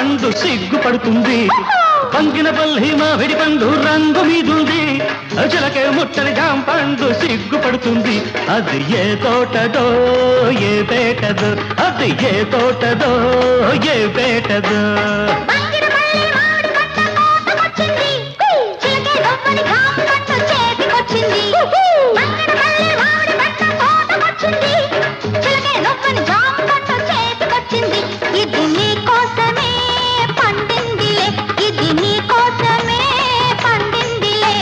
పండు సిగ్గుపడుతుంది పంగిన పల్లి మామిడి పండు రంగు మీదుంది చిలకే ముట్టని జామ పండు సిగ్గుపడుతుంది అది ఏ తోటదో ఏ పేటదో అది ఏ తోటదో ఏ పేటదో బంగిన మల్లె మామిడి పంట తోటకొచ్చింది. చిలకే దొమ్మని జామ పంట చేతికొచ్చింది. బంగిన మల్లె మామిడి పంట తోటకొచ్చింది. చిలకే దొమ్మని జామ పంట చేతికొచ్చింది. ఇది నీ కోసమే పండిందిలే ఇది నీ కోసమే పండిందిలే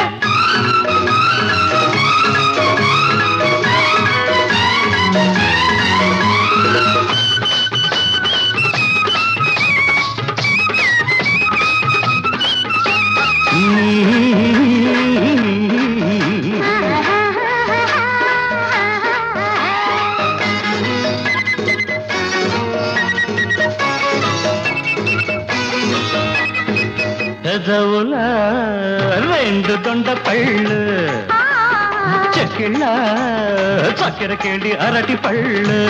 పెదవుల రెండు దొండ పళ్ళు చెక్కిళ్ళ చక్కెరకేళి అరటి పళ్ళు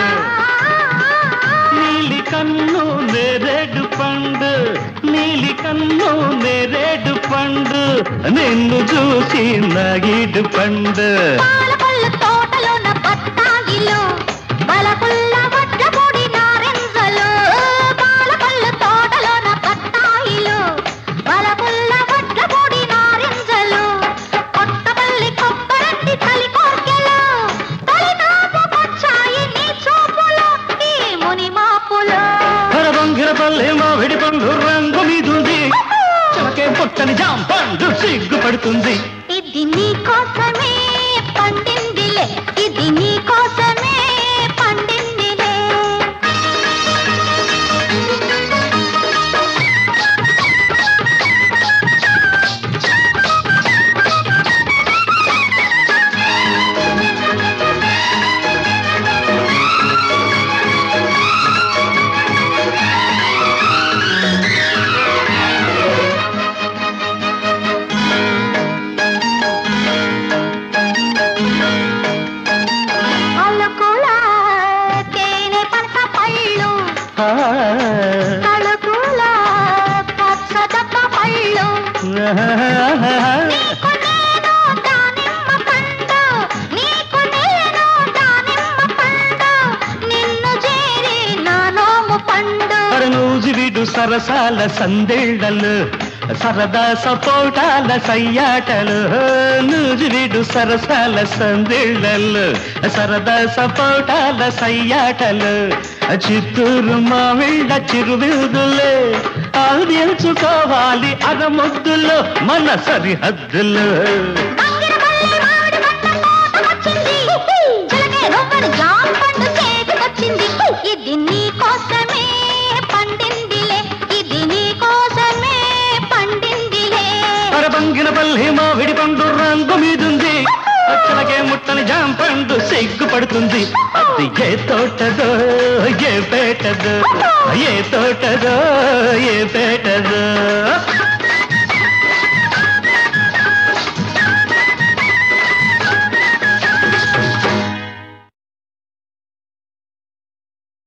నీలి కన్ను నేరేడు పండు నీలి కన్ను నేరేడు పండు నిన్ను చూసి నగిడు పండు పాలకొల్లు తోటలోన బత్తాయిలు, బలపుల్ల వడ్ల పొడి నారింజలు. పాలకొల్లు తోటలోన బత్తాయిలు, బలపుల్ల వడ్ల పొడి నారింజలు. కొత్తపల్లి కొబ్బరంటి చలి కోర్కెలు, తొలినాపుకొచ్చాయి నీ చూపులు, ఈ ముని మాపులు. హరబంగిర పల్లె మామిడి పండు రంగు మీదుంది చలకే పుట్టని జాం పండు సిగ్గుపడుతుంది ఇది నీ కోసమే పండిందిలే ఇది నీ కోసమే పండిందిలే అలుకుల తేనె పంట పళ్ళు ఆ, తలుకుల పచ్చదప్ప పళ్ళు నీకు నేను దానిమ్మ పండు నీకు నేను దానిమ్మ పండు నిన్ను చేరి నా నోము పండు అరనూజు విడు సరసాల సందేళ్లలు సరదా సపోటాల సయ్యాటలు నూజు విడు సరసాల సందేళ్లలు సరదా సపోటాల సయ్యాటలు చిత్తూరు మావిళ్ళ చిరువిదులే ఆదించుకోవాలి అరముద్దులు మన సరిహద్దులు బంగిన పల్లి మామిడి పంట తోటకొచ్చింది. చిలకే రవ్వని జామ పండు చేతికొచ్చింది. ఇది నీ కోసమే పండిందిలే ఇది నీ కోసమే పండిందిలే అరబంగిన పల్లి మామిడి పండు రంగు మీదుంది అచ్చలకే ముట్టని జాం పండు సిగ్గుపడుతుంది అది ఏ తోటదో ఏ పేటదో ఏ తోటదో ఏ పేటదో